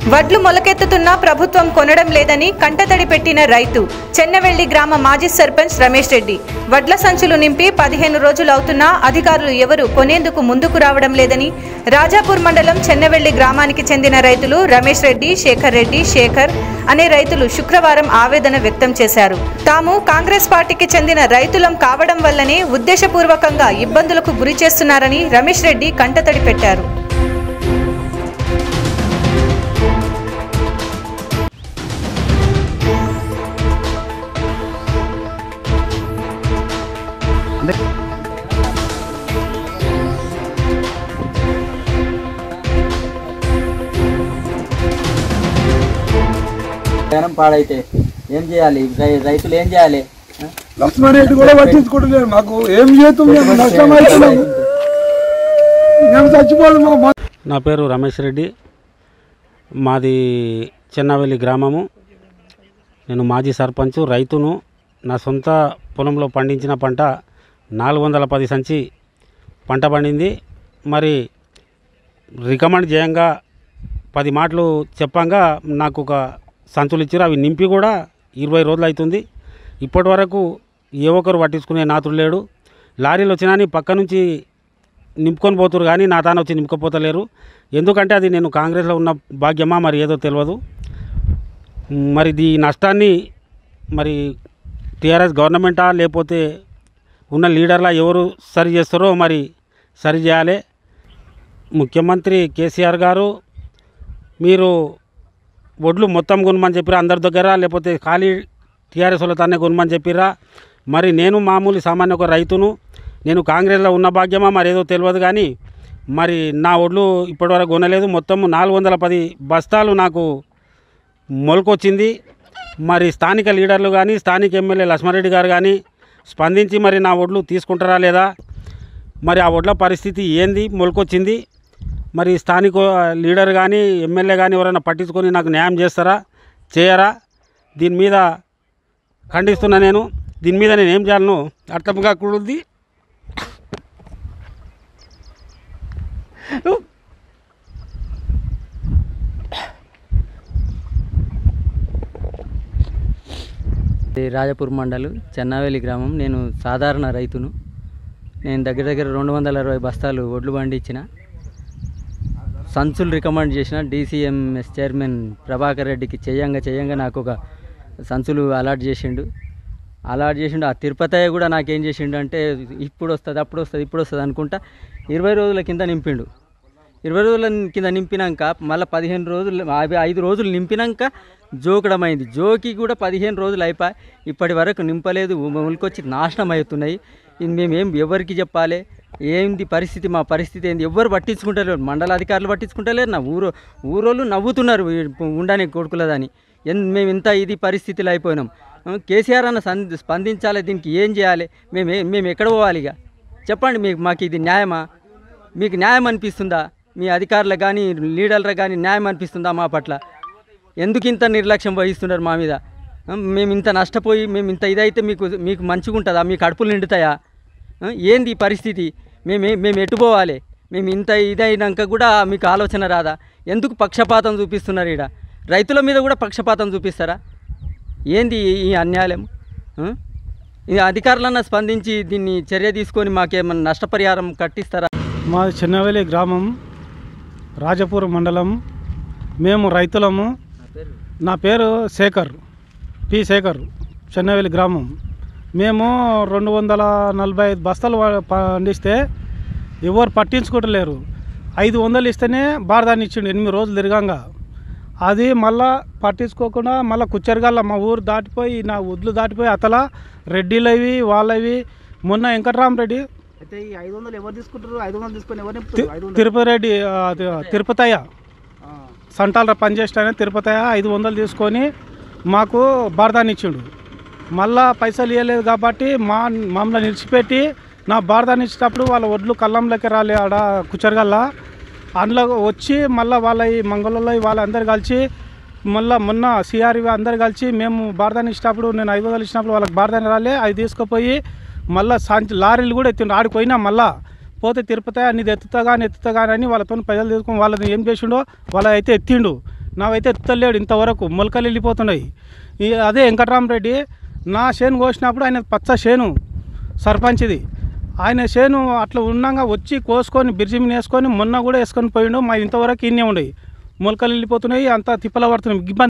వడ్లు మొలకెత్తుతున్నా ప్రభుత్వం కొనడం లేదని కంటతడి పెట్టిన రైతు చెన్నవెల్లి గ్రామ మాజీ సర్పంచ్ రమేష్ రెడ్డి వడ్ల సంచులు నింపి పదిహేను రోజులు అవుతున్నా అధికారులు ఎవరు కొనేందుకు ముందుకు రావడం లేదని రాజాపూర్ మండలం చెన్నవెల్లి గ్రామానికి చెందిన రైతులు రమేష్ రెడ్డి శేఖర్ రెడ్డి శేఖర్ అనే రైతులు శుక్రవారం ఆవేదన వ్యక్తం చేశారు తాము కాంగ్రెస్ పార్టీకి చెందిన రైతులం కావడం వల్లనే ఉద్దేశపూర్వకంగా ఇబ్బందులకు గురి చేస్తున్నారని రమేష్ రెడ్డి కంటతడి పెట్టారు జనం పాడైతే ఏం చేయాలి రై- రైతులు ఏం చేయాలి ఆ? లక్ష్మారెడ్డి కూడా పట్టించుకుంటలేరు మాకు ఏం చేస్తాం మేము నష్టం అవుతున్నాము మేము చచ్చిపోదు మా మా- నా పేరు రమేష్ రెడ్డి మాది చెన్నవెల్లి గ్రామము నేను మాజీ సర్పంచ్ రైతును నా సొంత పొలంలో పండించిన పంట నాలుగు వందల పది సంచి పంట పండింది మరి రికమెండ్ చేయంగా పది మాటలు చెప్పంగా నాకు ఒక సంచులు ఇచ్చారు అవి నింపి కూడా ఇరవై రోజులు అవుతుంది ఇప్పటి వరకు ఏ ఒక్కరు పట్టించుకునే నాతుడు లేడు లారీలు వచ్చినా అని పక్క నుంచి నింపుకొని పోతురు కానీ నా తాను వచ్చి నింపుకపోతలేరు ఎందుకంటే అది నేను కాంగ్రెస్లో ఉన్న భాగ్యమా మరి ఏదో తెలియదు మరి ఈ నష్టాన్ని మరి టీఆర్ఎస్ గవర్నమెంటా లేకపోతే ఉన్న లీడర్లా ఎవరు సరి చేస్తారో మరి సరి చేయాలి ముఖ్యమంత్రి కేసీఆర్ గారు మీరు వడ్లు మొత్తం కొనమని చెప్పిరా అందరి దగ్గర లేకపోతే ఖాళీ టీఆర్ఎస్ వాళ్ళతోనే కొనమని చెప్పిరా మరి నేను మామూలు సామాన్య ఒక రైతును నేను కాంగ్రెస్లో ఉన్న భాగ్యమా మరి ఏదో తెలియదు కానీ మరి నా ఒడ్లు ఇప్పటివరకు కొనలేదు మొత్తం నాలుగు వందల పది బస్తాలు నాకు మొలకొచ్చింది మరి స్థానిక లీడర్లు కానీ స్థానిక ఎమ్మెల్యే లక్ష్మారెడ్డి గారు కానీ స్పందించి మరి నా ఒడ్లు తీసుకుంటారా లేదా మరి ఆ ఒడ్ల పరిస్థితి ఏంది మొలకొచ్చింది మరి స్థానిక లీడర్ కానీ ఎమ్మెల్యే కానీ ఎవరైనా పట్టించుకొని నాకు న్యాయం చేస్తారా చేయరా దీని మీద ఖండిస్తున్నా నేను దీని మీద నేను ఏం చేయాలను అర్థం కాకూడదు ఇది రాజపూర్ మండలు చెన్నావేలి గ్రామం నేను సాధారణ రైతును నేను దగ్గర దగ్గర రెండు వందల అరవై బస్తాలు ఒడ్లు పండించిన సంచులు రికమెండ్ చేసిన డీసీఎంఎస్ చైర్మన్ ప్రభాకర్ రెడ్డికి చేయంగా చేయంగా నాకు ఒక సంచులు అలాట్ చేసిండు అలాట్ చేసిండు ఆ తిరుపతయ్య కూడా నాకేం చేసిండు అంటే ఇప్పుడు వస్తుంది అప్పుడు వస్తుంది ఇప్పుడు వస్తుంది అనుకుంటా ఇరవై రోజుల కింద నింపిండు ఇరవై రోజుల కింద నింపినాక మళ్ళీ పదిహేను రోజులు అవి ఐదు రోజులు నింపినాక జోకడం అయింది జోకి కూడా పదిహేను రోజులు అయిపోయి ఇప్పటి వరకు నింపలేదు ఉలికొచ్చి నాశనం అవుతున్నాయి ఇది మేము ఏం ఎవరికి చెప్పాలి ఏంది పరిస్థితి మా పరిస్థితి ఏంది ఎవరు పట్టించుకుంటలేరు మండల అధికారులు పట్టించుకుంటలేరు నా ఊరు ఊరోళ్ళు నవ్వుతున్నారు ఈ ఉండని కొడుకులదని ఎన్ మేము ఇంత ఇది పరిస్థితిలో అయిపోయినాం ఆ, కేసీఆర్ అన్న సంద స్పందించాలి దీనికి ఏం చేయాలి మేము ఏ- మేము ఎక్కడ పోవాలి ఇక చెప్పండి మీకు మాకు ఇది న్యాయమా మీకు న్యాయం అనిపిస్తుందా మీ అధికారులకు కానీ లీడర్లకు కానీ న్యాయం అనిపిస్తుందా మా పట్ల ఎందుకు ఇంత నిర్లక్ష్యం వహిస్తున్నారు మా మీద ఆ, మేము ఇంత నష్టపోయి మేము ఇంత ఇదైతే మీకు మీకు మంచిగా ఉంటుందా మీ కడుపులు నిండుతాయా ఆ, ఏంది ఈ పరిస్థితి మేము ఏ- మేము ఎటు పోవాలి మేము ఇంత ఇదైనాక కూడా మీకు ఆలోచన రాదా ఎందుకు పక్షపాతం చూపిస్తున్నారు ఈడ రైతుల మీద కూడా పక్షపాతం చూపిస్తారా ఏంది ఈ- ఈ అన్యాయం ఆ? ఈ అధికారులన్నా స్పందించి దీన్ని చర్య తీసుకొని మాకేమన్నా నష్టపరిహారం కట్టిస్తారా మా చిన్నవెల్లి గ్రామం రాజపూర్ మండలం మేము రైతులము నా పేరు శేఖర్ పి శేఖర్ చెన్నవెల్లి గ్రామం మేము రెండు వందల నలభై ఐదు బస్తాలు వా- పండిస్తే ఎవరు పట్టించుకోవట్లేరు ఐదు వందలు ఇస్తేనే బారదాన్ని ఇచ్చిండు ఎనిమిది రోజులు తిరగంగా అది మళ్ళా పట్టించుకోకుండా మళ్ళీ కుచ్చరిగల్ల మా ఊరు దాటిపోయి నా వడ్లు దాటిపోయి అతల రెడ్డిలవి వాళ్ళవి మొన్న వెంకట్రామరెడ్డి అయితే ఈ ఐదు వందలు ఎవరు తీసుకుంటారు ఐదు వందలు తీసుకొని ఎవరు తి- నింపుతారు ఐదు వందలు తిరుపతి రెడ్డి ఆ, అది, తిరుపతయ్య సంటాల పనిచేస్తానే తిరుపతయ్య ఐదు వందలు తీసుకొని మాకు బారదాన్ని ఇచ్చిండు మళ్ళా పైసలు ఇవ్వలేదు కాబట్టి మా మమ్మల్ని నిలిచిపెట్టి నా బారదాన్ని ఇచ్చేటప్పుడు వాళ్ళ ఒడ్లు కళ్ళంలోకి రాలే ఆడ కుచ్చరగల్లా అందులో వచ్చి మళ్ళీ వాళ్ళ ఈ మంగళలో వాళ్ళందరూ కలిసి మళ్ళీ మొన్న సిఆర్వి అందరు కలిసి మేము బారదాన్ని ఇచ్చినప్పుడు నేను ఐదు వందలు ఇచ్చినప్పుడు వాళ్ళకి బారదాన్ని రాలే అవి తీసుకుపోయి మళ్ళీ సాంచి లారీలు కూడా ఎత్తిండు ఆడికి పోయినా మళ్ళా పోతే తిరుపతి నీది ఎత్తుతా కానీ ఎత్తుతా కానీ అని వాళ్ళతో పైసలు తీసుకొని వాళ్ళని ఏం చేసిండో వాళ్ళ అయితే ఎత్తిండు నావైతే ఎత్తలేడు ఇంతవరకు మొలకలు వెళ్ళిపోతున్నాయి ఈ అదే వెంకటరామరెడ్డి నా చేను కోసినప్పుడు ఆయన పచ్చ చేను సర్పంచ్ది ఆయన చేను అట్లా ఉన్నాగా వచ్చి కోసుకొని బిర్జి మీద వేసుకొని మొన్న కూడా వేసుకొని పోయిండు మా ఇంతవరకు ఇన్నే ఉండయి మొలకలు వెళ్ళిపోతున్నాయి అంతా తిప్పల పడుతున్నాయి ఇబ్బంది